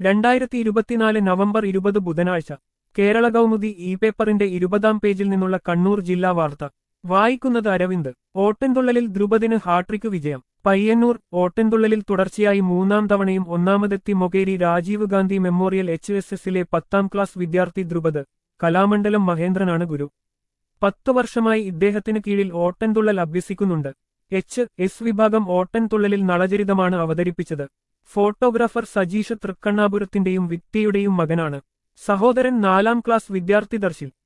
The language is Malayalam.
രണ്ടായിരത്തി ഇരുപത്തിനാല് നവംബർ ഇരുപത് ബുധനാഴ്ച കേരള കൗമുദി ഇ പേപ്പറിന്റെ ഇരുപതാം പേജിൽ നിന്നുള്ള കണ്ണൂർ ജില്ലാ വാർത്ത വായിക്കുന്നത് അരവിന്ദ് ഓട്ടൻതുള്ളലിൽ ദ്രുപദിന് ഹാട്രിക്ക് വിജയം പയ്യന്നൂർ ഓട്ടൻതുള്ളലിൽ തുടർച്ചയായി മൂന്നാം തവണയും ഒന്നാമതെത്തി Mokeri Rajiv Gandhi memorial H S എസിലെ പത്താം ക്ലാസ് വിദ്യാർത്ഥി ദ്രുപദ് കലാമണ്ഡലം മഹേന്ദ്രനാണ് ഗുരു പത്തു വർഷമായി ഇദ്ദേഹത്തിന് കീഴിൽ ഓട്ടൻതുള്ളൽ അഭ്യസിക്കുന്നുണ്ട് എച്ച് എസ് വിഭാഗം ഓട്ടൻതുള്ളലിൽ നളചരിതമാണ് അവതരിപ്പിച്ചത് ഫോട്ടോഗ്രാഫർ സജീഷ് തൃക്കണ്ണാപുരത്തിന്റെയും വിക്തിയുടെയും മകനാണ് സഹോദരൻ നാലാം ക്ലാസ് വിദ്യാർത്ഥി ദർശിൽ